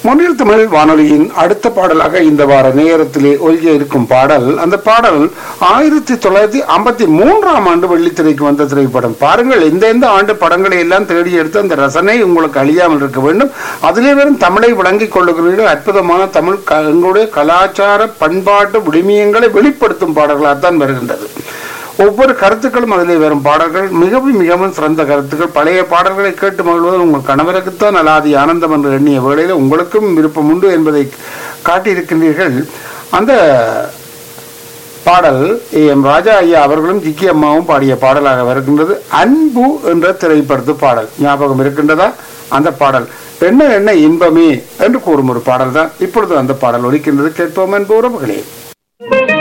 மொழியில் தமிழ் வானொலியின் அடுத்த பாடலாக இந்த வார நேரத்திலே ஒலிய இருக்கும் பாடல் அந்த பாடல் ஆயிரத்தி தொள்ளாயிரத்தி ஐம்பத்தி மூன்றாம் ஆண்டு வெள்ளித்திரைக்கு வந்த திரைப்படம் பாருங்கள் எந்த எந்த ஆண்டு படங்களை எல்லாம் தேடி எடுத்து அந்த ரசனை உங்களுக்கு அழியாமல் இருக்க வேண்டும் அதிலே வெறும் தமிழை விளங்கிக் கொள்ளுகிறீர்கள் அற்புதமான தமிழ் க- எங்களுடைய கலாச்சார பண்பாட்டு விழுமியங்களை வெளிப்படுத்தும் பாடல்களாகத்தான் வருகின்றது ஒவ்வொரு கருத்துக்களும் அதிலே வரும் பாடல்கள் மிகவும் மிகவும் சிறந்த கருத்துக்கள் பழைய பாடல்களை கேட்டு மகிழ்வது உங்கள் கணவருக்குத்தான் அலாதி ஆனந்தம் என்று எண்ணிய வேளையில் உங்களுக்கும் விருப்பம் உண்டு என்பதை காட்டியிருக்கின்றீர்கள் அந்த பாடல் ஏ எம் ராஜா ஐயா அவர்களும் ஜிக்கி அம்மாவும் பாடிய பாடலாக வருகின்றது அன்பு என்ற திரைப்படத்து பாடல் ஞாபகம் இருக்கின்றதா அந்த பாடல் என்ன என்ன இன்பமே என்று கூறும் ஒரு பாடல் தான் இப்பொழுது அந்த பாடல் ஒலிக்கின்றது கேட்போம் என்பது உறவுகளே